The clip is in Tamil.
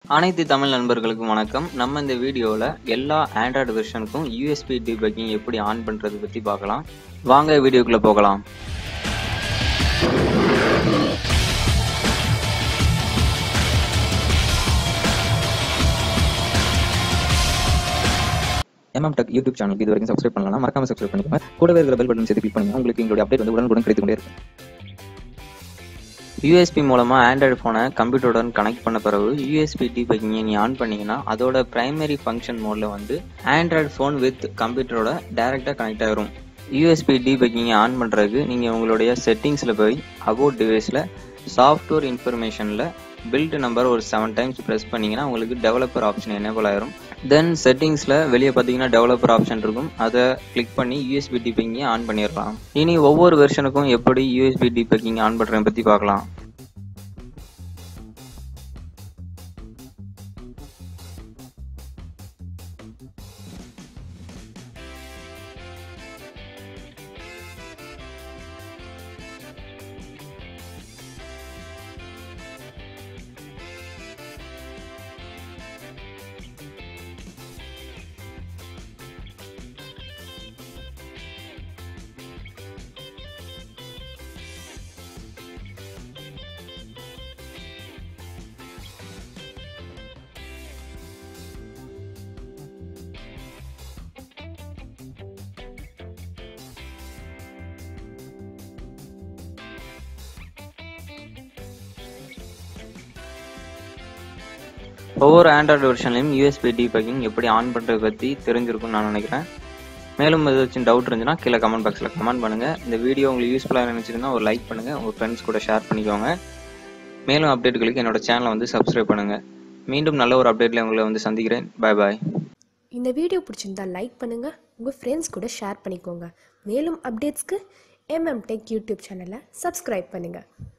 அனைத்து தமிழ் நண்பர்களுக்கும் வணக்கம் நம்ம இந்த வீடியோவில் எல்லா ஆண்ட்ராய்டு வெர்ஷனுக்கும் யூஎஸ்பி டிபக்கிங் எப்படி ஆன் பண்ணுறது பற்றி பார்க்கலாம் வாங்க வீடியோக்குள்ளே போகலாம் எம்எம் டெக் யூடியூப் சேனலுக்கு இது வரைக்கும் சப்ஸ்கிரைப் பண்ணலாம் மறக்காம சப்ஸ்கிரைப் பண்ணிக்கோங்க கூடவே இருக்கிற பெல் பட்டன் சேர்த்து கிளிக் பண்ணுங்க உங்களுக்கு எங்களுடைய அப்டேட் வந்து உடனுக்குடன் கிடைத்து கொண்டே இருக்கும் யூஎஸ்பி மூலமாக ஆண்ட்ராய்டு ஃபோனை கம்ப்யூட்டருடன் கனெக்ட் பண்ண பிறகு யூஎஸ்பி டிபக்கிங்கை நீ ஆன் பண்ணீங்கன்னா அதோட பிரைமரி ஃபங்க்ஷன் மோடில் வந்து ஆண்ட்ராய்டு ஃபோன் வித் கம்ப்யூட்டரோட டைரெக்டாக கனெக்ட் ஆகிரும் யூஎஸ்பி டிபக்கிங்கை ஆன் பண்ணுறதுக்கு நீங்கள் உங்களுடைய செட்டிங்ஸில் போய் அபவுட் டிவைஸில் சாஃப்ட்வேர் இன்ஃபர்மேஷனில் பில்ட் நம்பர் ஒரு செவன் டைம்ஸ் ப்ரெஸ் பண்ணீங்கன்னா உங்களுக்கு டெவலப்பர் ஆப்ஷன் எனேபிள் ஆயிரும் தென் செட்டிங்ஸில் வெளியே பார்த்தீங்கன்னா டெவலப்பர் ஆப்ஷன் இருக்கும் அதை கிளிக் பண்ணி யூஎஸ்பி டிபக்கிங்கை ஆன் பண்ணிடலாம் இனி ஒவ்வொரு வெர்ஷனுக்கும் எப்படி யூஎஸ்பி டிபக்கிங் ஆன் பண்ணுறதை பற்றி பார்க்கலாம் ஒவ்வொரு ஆண்ட்ராய்டு வெர்ஷன்லையும் யூஎஸ்பி டிபக்கிங் எப்படி ஆன் பண்ணுறது பற்றி தெரிஞ்சிருக்கும்னு நான் நினைக்கிறேன் மேலும் ஏதாச்சும் டவுட் இருந்துச்சுன்னா கீழே கமெண்ட் பாக்ஸில் கமெண்ட் பண்ணுங்கள் இந்த வீடியோ உங்களுக்கு யூஸ்ஃபுல்லாக நினச்சிருந்தா ஒரு லைக் பண்ணுங்கள் உங்கள் ஃப்ரெண்ட்ஸ் கூட ஷேர் பண்ணிக்கோங்க மேலும் அப்டேட்டுகளுக்கு என்னோட சேனலை வந்து சப்ஸ்கிரைப் பண்ணுங்கள் மீண்டும் நல்ல ஒரு அப்டேட்டில் உங்களை வந்து சந்திக்கிறேன் பாய் பாய் இந்த வீடியோ பிடிச்சிருந்தா லைக் பண்ணுங்க உங்க ஃப்ரெண்ட்ஸ் கூட ஷேர் பண்ணிக்கோங்க மேலும் அப்டேட்ஸ்க்கு எம்எம் டெக் யூடியூப் சேனலை சப்ஸ்கிரைப் பண்ணுங்க